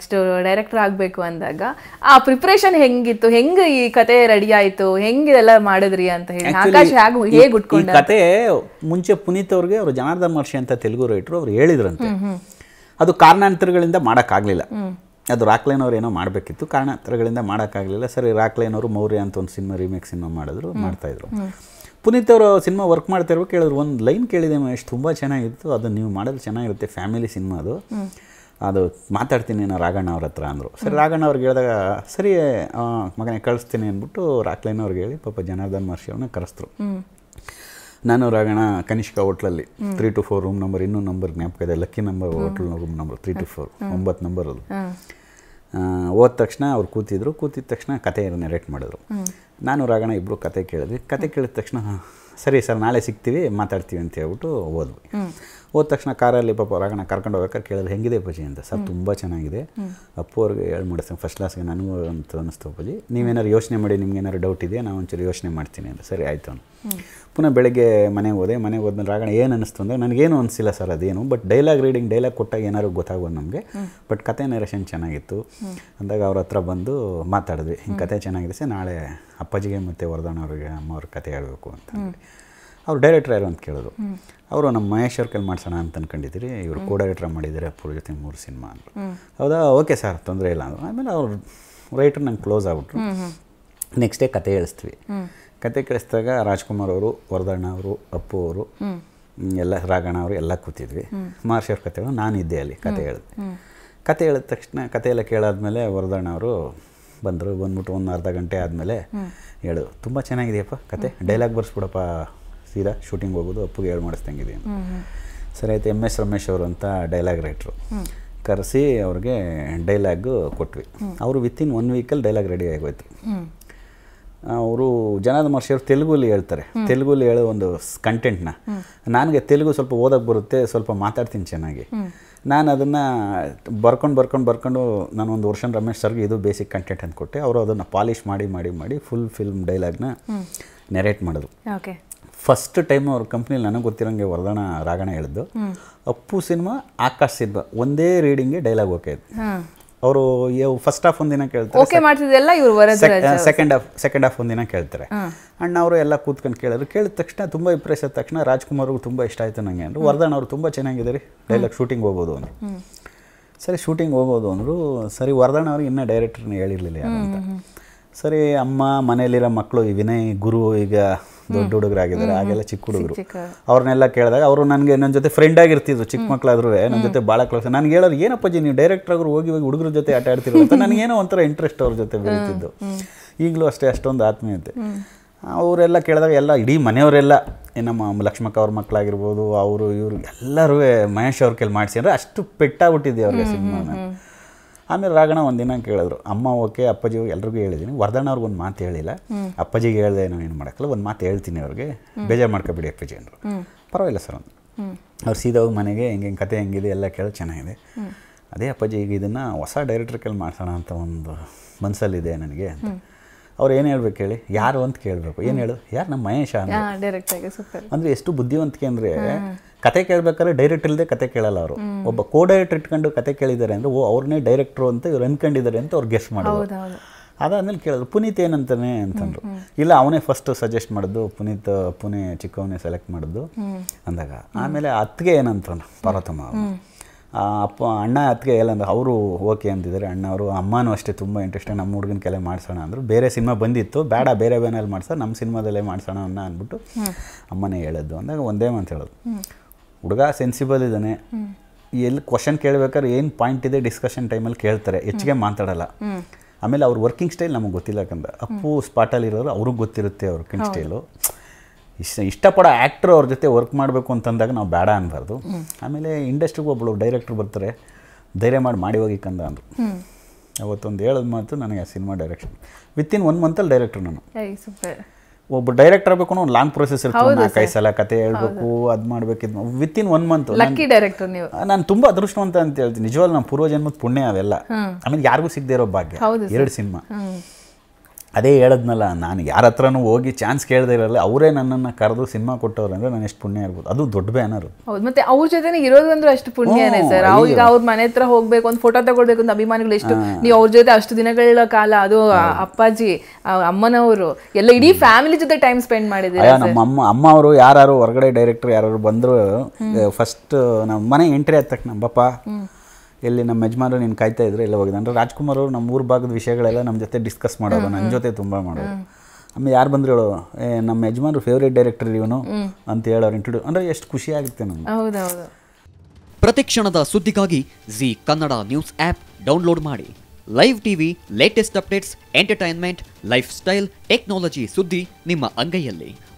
Next director ಆಗಬೇಕು ಅಂದಾಗ ಆ ಪ್ರಿಪ್ರೇಷನ್ ಹೆಂಗಿತ್ತು ಹೆಂಗೆ ಈ ಕತೆ ರೆಡಿ ಆಯ್ತು ಹೆಂಗೆ ಇದೆಲ್ಲ ಮಾಡಿದ್ರಿ ಅಂತ ಹೇಳಿ ಆಕಾಶ್ ಹೇಗೆ ಹೇಗೆ ಈ ಉಟ್ಕೊಂಡ ಕತೆ ಮುಂಚೆ ಪುನೀತ್ ಅವ್ರಿಗೆ ಅವರು ಜನಾರ್ದನ್ ಮಹರ್ಷಿ ಅಂತ ತೆಲುಗು ರೈಟ್ರು ಅವ್ರು ಹೇಳಿದ್ರಂತೆ ಅದು ಕಾರಣಾಂತರಗಳಿಂದ ಮಾಡೋಕ್ಕಾಗಲಿಲ್ಲ ಅದು ರಾಕ್ಲೈನ್ ಅವ್ರು ಏನೋ ಮಾಡಬೇಕಿತ್ತು ಕಾರಣಾಂತರಗಳಿಂದ ಮಾಡೋಕ್ಕಾಗಲಿಲ್ಲ ಸರಿ ರಾಕ್ಲೈನ್ ಅವರು ಮೌರ್ಯ ಅಂತ ಒಂದು ಸಿನಿಮಾ ರೀಮೇಕ್ ಸಿನಿಮಾ ಮಾಡಿದ್ರು ಮಾಡ್ತಾಯಿದ್ರು ಪುನೀತ್ ಅವರು ಸಿನಿಮಾ ವರ್ಕ್ ಮಾಡ್ತಾ ಇರ್ಬೇಕು ಕೇಳಿದ್ರು ಒಂದು ಲೈನ್ ಕೇಳಿದೆ ಮಹೇಶ್ ತುಂಬ ಚೆನ್ನಾಗಿತ್ತು ಅದು ನೀವು ಮಾಡೋದು ಚೆನ್ನಾಗಿರುತ್ತೆ ಫ್ಯಾಮಿಲಿ ಸಿನಿಮಾ ಅದು ಅದು ಮಾತಾಡ್ತೀನಿ ನಾನು ರಾಘಣ್ಣ ಅವ್ರ ಹತ್ರ ಅಂದರು ಸರಿ ರಾಘಣ್ಣ ಅವ್ರಿಗೆ ಹೇಳಿದಾಗ ಸರಿ ಆ, ಮಗನೇ ಕಳಿಸ್ತೀನಿ ಅಂದ್ಬಿಟ್ಟು ರಾಕ್ಲೈನ್ ಅವ್ರಿಗೆ ಹೇಳಿ ಪಾಪ ಜನಾರ್ದನ್ ಮಹರ್ಷಿ ಅವ್ರನ್ನ ಕರೆಸ್ತರು ನಾನು ರಾಗಣ ಕನಿಷ್ಕ ಹೋಟ್ಲಲ್ಲಿ three two four room number ಇನ್ನೂ ನಂಬರ್ ಜ್ಞಾಪಕ ಇದೆ lucky number hotel room number three two four ಒಂಬತ್ತು ನಂಬರ್ ಅದು ಆ, ಹೋದ ತಕ್ಷಣ ಅವ್ರು ಕೂತಿದ್ರು ಕೂತಿದ ತಕ್ಷಣ ಕತೆ ನೆರೇಟ್ ಮಾಡಿದ್ರು ನಾನು ರಾಗಣ ಇಬ್ಬರು ಕತೆ ಕೇಳಿದ್ವಿ ಕತೆ ಕೇಳಿದ ತಕ್ಷಣ "ಹಾ, ಸರಿ ಸರ್ ನಾಳೆ ಸಿಗ್ತೀವಿ ಮಾತಾಡ್ತೀವಿ ಅಂತ ಹೇಳ್ಬಿಟ್ಟು ಹೋದ್ವಿ ಹೋದ ತಕ್ಷಣ ಕಾರಲ್ಲಿ ಪಾಪ ರಾಗಣ ಕರ್ಕೊಂಡು ಹೋಗ್ಬೇಕಾದ್ರೆ ಕೇಳಿದ್ರೆ ಹೆಂಗಿದೆ ಅಪ್ಪಾಜಿ ಅಂತ ಸರ್ ತುಂಬ ಚೆನ್ನಾಗಿದೆ ಅಪ್ಪು ಅವ್ರಿಗೆ ಹೇಳಿ ಮಾಡಿಸ್ತೀನಿ ಫಸ್ಟ್ ಕ್ಲಾಸ್ಗೆ ನನಗೂ ಅಂತ ಅನ್ನಿಸ್ತು ಅಪ್ಪಾಜಿ ನೀವೇನಾದ್ರು ಯೋಚನೆ ಮಾಡಿ ನಿಮ್ಗೆ ಏನಾದ್ರು ಡೌಟ್ ಇದೆಯಾ ನಾವು ಒಂಚೂರು ಯೋಚನೆ ಮಾಡ್ತೀನಿ ಅಂತ ಸರಿ ಆಯಿತು ಅಂತ ಪುನಃ ಬೆಳಗ್ಗೆ ಮನೆಗೆ ಹೋದೆ ಮನೆಗೆ ಹೋದ್ಮೇಲೆ ರಾಗಣ ಏನು ಅನ್ನಿಸ್ತು ಅಂದರೆ ನನಗೇನು ಅನಿಸಿಲ್ಲ ಸರ್ ಅದೇನು ಬಟ್ ಡೈಲಾಗ್ ರೀಡಿಂಗ್ ಡೈಲಾಗ್ ಕೊಟ್ಟಾಗ ಏನಾದ್ರು ಗೊತ್ತಾಗೋದು ನಮಗೆ ಬಟ್ ಕತೆ ನರೇಷನ್ ಚೆನ್ನಾಗಿತ್ತು ಅಂದಾಗ ಅವ್ರ ಹತ್ರ ಬಂದು ಮಾತಾಡಿದ್ವಿ ಹಿಂಗೆ ಕತೆ ಚೆನ್ನಾಗಿದೆ ಸರ್ ನಾಳೆ ಅಪ್ಪಾಜಿಗೆ ಮತ್ತು ವರದಾಣ ಅವ್ರಿಗೆ ಅಮ್ಮ ಅವ್ರ ಕತೆ ಹೇಳಬೇಕು ಅಂತ ಅಂದ್ವಿ. ಅವ್ರು ಡೈರೆಕ್ಟರ್ ಯಾರು ಅಂತ ಕೇಳಿದ್ರು ಅವರು ನಮ್ಮ ಮಹೇಶ್ ಅವ್ರ ಕೈಲಿ ಮಾಡ್ಸೋಣ ಅಂತ ಅನ್ಕೊಂಡಿದ್ದೀರಿ ಇವರು ಕೋ ಡೈರೆಕ್ಟರ್ ಮಾಡಿದ್ದಾರೆ ಅಪ್ಪುರ ಜೊತೆ ಮೂರು ಸಿನಿಮಾ ಅಂದರು ಹೌದಾ ಓಕೆ ಸರ್ ತೊಂದರೆ ಇಲ್ಲ ಅಂದರು ಆಮೇಲೆ ಅವ್ರು ರೈಟರ್ ನಂಗೆ ಕ್ಲೋಸ್ ಆಗ್ಬಿಟ್ರು ನೆಕ್ಸ್ಟ್ ಡೇ ಕತೆ ಹೇಳಿಸ್ತೀವಿ ಕತೆ ಕೇಳಿಸಿದಾಗ ರಾಜ್ಕುಮಾರ್ ಅವರು ವರದಣ್ಣ ಅವರು ಅಪ್ಪು ಅವರು ಹ್ಮ್, ಎಲ್ಲ ರಾಗಣ್ಣ ಅವರು ಎಲ್ಲ ಕೂತಿದ್ವಿ ಮಹರ್ಷಿ ಅವ್ರ ಕತೆ ನಾನು ಇದ್ದೆ ಅಲ್ಲಿ ಕತೆ ಹೇಳಿದೆ ಕತೆ ಹೇಳಿದ ತಕ್ಷಣ ಕತೆ ಎಲ್ಲ ಕೇಳಾದ್ಮೇಲೆ ವರದಣ್ಣ ಅವರು ಬಂದರು ಬಂದ್ಬಿಟ್ಟು ಒಂದು ಅರ್ಧ ಗಂಟೆ ಆದಮೇಲೆ ಹೇಳು ತುಂಬ ಚೆನ್ನಾಗಿದೆಯಪ್ಪ ಕತೆ ಡೈಲಾಗ್ ಬರ್ಸ್ಬಿಡಪ್ಪ ಸೀದಾ ಶೂಟಿಂಗ್ ಹೋಗೋದು ಅಪ್ಪುಗೆ ಹೇಳಿ ಮಾಡಿಸ್ದಂಗಿದೆ ಅಂತ ಸರಿ ಆಯ್ತು ಎಮ್ ಎಸ್ ರಮೇಶ್ ಅವರು ಅಂತ ಡೈಲಾಗ್ ರೈಟ್ರು ಕರೆಸಿ ಅವ್ರಿಗೆ ಡೈಲಾಗು ಕೊಟ್ವಿ ಅವರು ವಿತಿನ್ ಒನ್ ವೀಕಲ್ಲಿ ಡೈಲಾಗ್ ರೆಡಿ ಆಗೋಯ್ತು ಅವರು ಜನಾದ ಮಹರ್ಷಿ ಅವರು ತೆಲುಗುಲಿ ಹೇಳ್ತಾರೆ ತೆಲುಗುಲಿ ಹೇಳೋ ಒಂದು ಕಂಟೆಂಟ್ನ ನನಗೆ ತೆಲುಗು ಸ್ವಲ್ಪ ಓದಕ್ಕೆ ಬರುತ್ತೆ ಸ್ವಲ್ಪ ಮಾತಾಡ್ತೀನಿ ಚೆನ್ನಾಗಿ ನಾನು ಅದನ್ನು ಬರ್ಕೊಂಡು ಬರ್ಕೊಂಡು ಬರ್ಕೊಂಡು ನಾನು ಒಂದು ವರ್ಷ ರಮೇಶ್ ಸರ್ಗೆ ಇದು ಬೇಸಿಕ್ ಕಂಟೆಂಟ್ ಅಂತ ಕೊಟ್ಟೆ ಅವರು ಅದನ್ನು ಪಾಲಿಷ್ ಮಾಡಿ ಮಾಡಿ ಮಾಡಿ ಫುಲ್ ಫಿಲ್ಮ್ ಡೈಲಾಗ್ನ ನೆರೇಟ್ ಮಾಡಿದ್ರು ಓಕೆ ಫಸ್ಟ್ ಟೈಮ್ ಅವ್ರ ಕಂಪ್ನಿಲಿ ನನಗೆ ಗೊತ್ತಿರೋಂಗೆ ವರದಾಣ ರಾಗಣ ಹೇಳಿದ್ದು ಅಪ್ಪು ಸಿನಿಮಾ ಆಕಾಶ್ ಸಿನಿಮಾ ಒಂದೇ ರೀಡಿಂಗ್ಗೆ ಡೈಲಾಗ್ ಓಕೆ ಆಯ್ತು ಹಾಂ ಅವರು ಫಸ್ಟ್ ಹಾಫ್ ಒಂದಿನ ಕೇಳ್ತಾರೆ ಓಕೆ ಮಾಡ್ತಿದ್ದೆಲ್ಲ ಇವ್ರು Varadaraj second half second half ಒಂದಿನ ಕೇಳ್ತಾರೆ ಅಣ್ಣ ಅವರು ಎಲ್ಲ ಕೂತ್ಕೊಂಡು ಕೇಳಿದ್ರು ಕೇಳಿದ ತಕ್ಷಣ ತುಂಬ ಇಂಪ್ರೆಸ್ ಆದ ತಕ್ಷಣ ರಾಜ್ಕುಮಾರ್ ಅವ್ರಿಗೆ ತುಂಬ ಇಷ್ಟ ಆಯ್ತು ನನಗೆ ಅಂದರು ವರ್ಧನ್ ಅವರು ತುಂಬ ಚೆನ್ನಾಗಿದೆ ರೀ ಡೈಲಾಗ್ ಶೂಟಿಂಗ್ ಹೋಗ್ಬೋದು ಅಂದರು ಸರಿ ಶೂಟಿಂಗ್ ಹೋಗ್ಬೋದು ಅಂದರು ಸರಿ ವರ್ಧನ್ ಅವ್ರಿಗೆ ಇನ್ನೂ ಡೈರೆಕ್ಟರ್ನ ಹೇಳಿರಲಿಲ್ಲ ಯಾರು ಅಂತ ಸರಿ ಅಮ್ಮ ಮನೆಯಲ್ಲಿರೋ ಮಕ್ಕಳು ಈ ವಿನಯ್ ಗುರು ಈಗ ದೊಡ್ಡ ಹುಡುಗರಾಗಿದ್ದಾರೆ ಆಗೆಲ್ಲ ಚಿಕ್ಕ ಹುಡುಗರು ಚಿಕ್ಕ ಅವ್ರನ್ನೆಲ್ಲ ಕೇಳಿದಾಗ ಅವರು ನನಗೆ ನನ್ನ ಜೊತೆ ಫ್ರೆಂಡ್ ಆಗಿರ್ತಿದ್ರು ಚಿಕ್ಕ ಮಕ್ಕಳಾದ್ರೂ ನನ್ನ ಜೊತೆ ಭಾಳ ಕ್ಲೋಸ್ ನನಗೆ ಹೇಳೋರು ಏನಪ್ಪಾಜಿ ನೀವು ಡೈರೆಕ್ಟರ್ ಆಗಿ ಹೋಗಿ ಹೋಗಿ ಹುಡುಗರ ಜೊತೆ ಆಟ ಆಡ್ತಿರೋ ಅಂತ ನನಗೇನೋ ಒಂಥರ ಇಂಟ್ರೆಸ್ಟ್ ಅವ್ರ ಜೊತೆ ಬೆಳೀತಿದ್ದು ಈಗಲೂ ಅಷ್ಟೇ ಅಷ್ಟೊಂದು ಆತ್ಮೀಯತೆ ಅವರೆಲ್ಲ ಕೇಳಿದಾಗ ಎಲ್ಲ ಇಡೀ ಮನೆಯವರೆಲ್ಲ ಈ ನಮ್ಮ ಲಕ್ಷ್ಮಕ್ಕ ಅವ್ರ ಮಕ್ಕಳಾಗಿರ್ಬೋದು ಅವರು ಇವರು ಎಲ್ಲರೂ ಮಹೇಶ್ ಅವ್ರ ಕೈಲಿ ಮಾಡಿಸಿ ಅಂದರೆ ಅಷ್ಟು ಪೆಟ್ಟಾಗ್ಬಿಟ್ಟಿದ್ದೆ ಅವ್ರಿಗೆ ಸಿನಿಮಾನ ಆಮೇಲೆ ರಾಗಣ ಒಂದಿನ ಕೇಳಿದ್ರು ಅಮ್ಮ ಓಕೆ ಅಪ್ಪಾಜಿ ಎಲ್ರಿಗೂ ಹೇಳಿದ್ದೀನಿ ವರ್ಧಣ್ಣ ಅವ್ರಿಗೆ ಒಂದು ಮಾತು ಹೇಳಿಲ್ಲ ಅಪ್ಪಾಜಿಗೆ ಹೇಳ್ದೆ ನಾವು ಏನು ಮಾಡೋಕ್ಕಲ್ಲ ಒಂದು ಮಾತು ಹೇಳ್ತೀನಿ ಅವ್ರಿಗೆ ಬೇಜಾರು ಮಾಡ್ಕೊಬೇಡಿ ಅಪ್ಪಾಜಿ ಅಂದರು ಪರವಾಗಿಲ್ಲ ಸರ್ ಅಂತ ಅವ್ರು ಸೀದಾ ಹೋಗಿ ಮನೆಗೆ ಹೆಂಗೆ ಹೆಂಗೆ ಕತೆ ಹೆಂಗಿದೆ ಎಲ್ಲ ಕೇಳೋದು ಚೆನ್ನಾಗಿದೆ ಅದೇ ಅಪ್ಪಾಜಿ ಈಗ ಇದನ್ನು ಹೊಸ ಡೈರೆಕ್ಟರ್ ಕೈಲಿ ಮಾಡ್ಸೋಣ ಅಂತ ಒಂದು ಮನಸ್ಸಲ್ಲಿದೆ ನನಗೆ ಅಂತ ಅವ್ರು ಏನು ಹೇಳ್ಬೇಕು ಹೇಳಿ ಯಾರು ಅಂತ ಕೇಳಬೇಕು ಏನು ಹೇಳು ಯಾರು ನಮ್ಮ ಮಹೇಶ ಅಂತ ಹಾಂ ಡೈರೆಕ್ಟ್ ಆಗಿ ಸೂಪರ್ ಅಂದ್ರೆ ಎಷ್ಟು ಬುದ್ಧಿವಂತಿಕೆ ಅಂದ್ರೆ ಕತೆ ಕೇಳ್ಬೇಕಾದ್ರೆ ಡೈರೆಕ್ಟ್ ಇಲ್ಲದೆ ಕತೆ ಕೇಳಲ್ಲ ಅವರು ಒಬ್ಬ ಕೋ ಡೈರೆಕ್ಟರ್ ಇಟ್ಕೊಂಡು ಕತೆ ಕೇಳಿದ್ದಾರೆ ಅಂದ್ರೆ ಓ ಅವ್ರನ್ನೇ ಡೈರೆಕ್ಟ್ರು ಅಂತ ಇವ್ರು ಅನ್ಕೊಂಡಿದ್ದಾರೆ ಅಂತ ಅವ್ರು ಗೆಸ್ಟ್ ಮಾಡೋದು ಹೌದು ಹೌದು ಅದಾದ್ಮೇಲೆ ಕೇಳಿದ್ರು ಪುನೀತ್ ಏನಂತಾನೆ ಅಂತಂದ್ರು ಇಲ್ಲ ಅವನೇ ಫಸ್ಟ್ ಸಜೆಸ್ಟ್ ಮಾಡಿದ್ದು ಪುನೀತ್ ಪುಣೆ ಚಿಕ್ಕವನೇ ಸೆಲೆಕ್ಟ್ ಮಾಡಿದ್ದು ಅಂದಾಗ ಆಮೇಲೆ ಅತ್ತಿಗೆ ಏನಂತಂದ್ರು ಪಾರ್ವತಮ್ಮ ಅವ್ರು. ಆ ಅಪ್ಪ ಅಣ್ಣ ಅತ್ತಿಗೆ ಏನಂದ್ರೆ ಅವರು ಓಕೆ ಅಂತಿದ್ದಾರೆ ಅಣ್ಣ ಅವರು ಅಮ್ಮನೂ ಅಷ್ಟೇ ತುಂಬ ಇಂಟ್ರೆಸ್ಟ್ ನಮ್ಮ ಹುಡುಗನ ಕೆಲ ಮಾಡ್ಸೋಣ ಅಂದರು ಬೇರೆ ಸಿನಿಮಾ ಬಂದಿತ್ತು ಬೇಡ ಬೇರೆ ಬೇನಲ್ಲಿ ಮಾಡ್ಸೋ ನಮ್ಮ ಸಿನಿಮಾದಲ್ಲೇ ಮಾಡ್ಸೋಣ ಅನ್ನ ಅಂದ್ಬಿಟ್ಟು ಅಮ್ಮನೇ ಹೇಳೋದು ಅಂದಾಗ ಒಂದೇ ಮಾತು ಹೇಳೋದು ಹುಡುಗ ಸೆನ್ಸಿಬಲ್ ಇದ್ದಾನೆ ಎಲ್ಲಿ ಕ್ವಶನ್ ಕೇಳ್ಬೇಕಾದ್ರೆ ಏನು ಪಾಯಿಂಟ್ ಇದೆ ಡಿಸ್ಕಷನ್ ಟೈಮಲ್ಲಿ ಕೇಳ್ತಾರೆ ಹೆಚ್ಚಿಗೆ ಮಾತಾಡಲ್ಲ ಆಮೇಲೆ ಅವ್ರ ವರ್ಕಿಂಗ್ ಸ್ಟೈಲ್ ನಮಗೆ ಗೊತ್ತಿಲ್ಲ ಯಾಕಂದ್ರೆ ಅಪ್ಪು ಸ್ಪಾಟಲ್ಲಿ ಇರೋರು ಅವ್ರಿಗೆ ಗೊತ್ತಿರುತ್ತೆ ಅವ್ರ ವರ್ಕಿಂಗ್ ಸ್ಟೈಲು ಇಷ್ಟ ಇಷ್ಟಪಡೋ ಆ್ಯಕ್ಟ್ರು ಅವ್ರ ಜೊತೆ ವರ್ಕ್ ಮಾಡಬೇಕು ಅಂತಂದಾಗ ನಾವು ಬೇಡ ಅನ್ಬಾರ್ದು ಆಮೇಲೆ ಇಂಡಸ್ಟ್ರಿಗೆ ಒಬ್ಬಳು ಡೈರೆಕ್ಟ್ರ್ ಬರ್ತಾರೆ ಧೈರ್ಯ ಮಾಡಿ ಮಾಡಿ ಹೋಗಿ ಕಂದ ಅಂದರು ಅವತ್ತೊಂದು ಹೇಳೋದು ಮಾತು ನನಗೆ ಆ ಸಿನಿಮಾ ಡೈರೆಕ್ಷನ್ ವಿತಿನ್ ಒನ್ ಮಂತಲ್ಲಿ ಡೈರೆಕ್ಟ್ರು ನಾನು ಐ ಸೂಪರ್ ಒಬ್ಬ ಡೈರೆಕ್ಟರ್ ಆಗಬೇಕು ಒಂದು ಲಾಂಗ್ ಪ್ರೊಸೆಸ್ ಇರ್ತದೆ ನಾಲ್ಕೈದು ಸಲ ಕತೆ ಹೇಳ್ಬೇಕು ಅದು ಮಾಡಬೇಕಿದ್ within one month lucky director ನೀವು ನಾನು ತುಂಬ ಅದೃಷ್ಟವಂತ ಅಂತ ಹೇಳ್ತೀನಿ ನಿಜವಾಗ್ಲೂ ನಮ್ಮ ಪೂರ್ವಜನ್ಮದ ಪುಣ್ಯ ಅವೆಲ್ಲ ಆಮೇಲೆ ಯಾರಿಗೂ ಸಿಗದೆ ಇರೋ ಭಾಗ್ಯ ಹೌದು ಎರಡು ಸಿನಿಮಾ ಅದೇ ಹೇಳದ್ನಲ್ಲ ನಾನು ಯಾರ ಹತ್ರನೂ ಹೋಗಿ ಚಾನ್ಸ್ ಕೇಳದೇ ಇರಲ್ಲ ಅವರೇ ನನ್ನನ್ನು ಕರೆದು ಸಿನಿಮಾ ಕೊಟ್ಟವ್ರು ಅಂದರೆ ನಾನು ಎಷ್ಟು ಪುಣ್ಯ ಇರ್ಬೋದು ಅದು ದೊಡ್ಡ ಬ್ಯಾನರು ಹೌದು ಮತ್ತೆ ಅವ್ರ ಜೊತೆನೆ ಇರೋದು ಅಂದ್ರೆ ಅಷ್ಟು ಪುಣ್ಯನೇ ಹ್ಮ್, ಸರ್ ಅವ್ರಿಗೆ ಅವ್ರ ಮನೆ ಹತ್ರ ಹೋಗ್ಬೇಕು ಒಂದು ಫೋಟೋ ತಗೊಳ್ಬೇಕು ಅಂತ ಅಭಿಮಾನಿಗಳು ಎಷ್ಟು ನೀವು ಅವ್ರ ಜೊತೆ ಅಷ್ಟು ದಿನಗಳ ಕಾಲ ಅದು ಆ ಅಪ್ಪಾಜಿ ಆ ಅಮ್ಮನವರು ಎಲ್ಲ ಇಡೀ ಫ್ಯಾಮಿಲಿ ಜೊತೆ ಟೈಮ್ ಸ್ಪೆಂಡ್ ಮಾಡಿದ್ದೀರಾ ಅಯ್ಯ ನಮ್ಮ ಅಮ್ಮ ಅಮ್ಮ ಅವರು ಯಾರು ಹೊರಗಡೆ ಡೈರೆಕ್ಟರ್ ಯಾರು ಬಂದರು ಫಸ್ಟ್ ನಮ್ಮ ಮನೆ ಎಂಟ್ರಿ ಆದ ತಕ್ಷಣ ಬಪ್ಪ ಎಲ್ಲಿ ನಮ್ಮ ಯಜಮಾನರು ನೀನು ಕಾಯ್ತಾ ಇದ್ರು ಎಲ್ಲ ಹೋಗಿದ್ದು ಅಂದರೆ ರಾಜ್ಕುಮಾರ್ ಅವರು ನಮ್ಮ ಊರ ಭಾಗದ ವಿಷಯಗಳೆಲ್ಲ ನಮ್ಮ ಜೊತೆ ಡಿಸ್ಕಸ್ ಮಾಡೋರು ನನ್ನ ಜೊತೆ ತುಂಬ ಮಾಡೋರು ಆಮೇಲೆ ಯಾರು ಬಂದ್ರು ಹೇಳು ಏ ನಮ್ಮ ಯಜಮಾನ್ರು ಫೇವ್ರೇಟ್ ಡೈರೆಕ್ಟರ್ ಇವನು ಅಂತ ಹೇಳೋರು ಇಂಟ್ರೊಡ್ಯೂ ಅಂದರೆ ಎಷ್ಟು ಖುಷಿ ಆಗುತ್ತೆ ನಮ್ಗೆ ಹೌದೌದು ಪ್ರತಿಕ್ಷಣದ ಸುದ್ದಿಗಾಗಿ Zee Kannada news app download ಮಾಡಿ live TV latest updates entertainment lifestyle technology ಸುದ್ದಿ ನಿಮ್ಮ ಅಂಗೈಯಲ್ಲಿ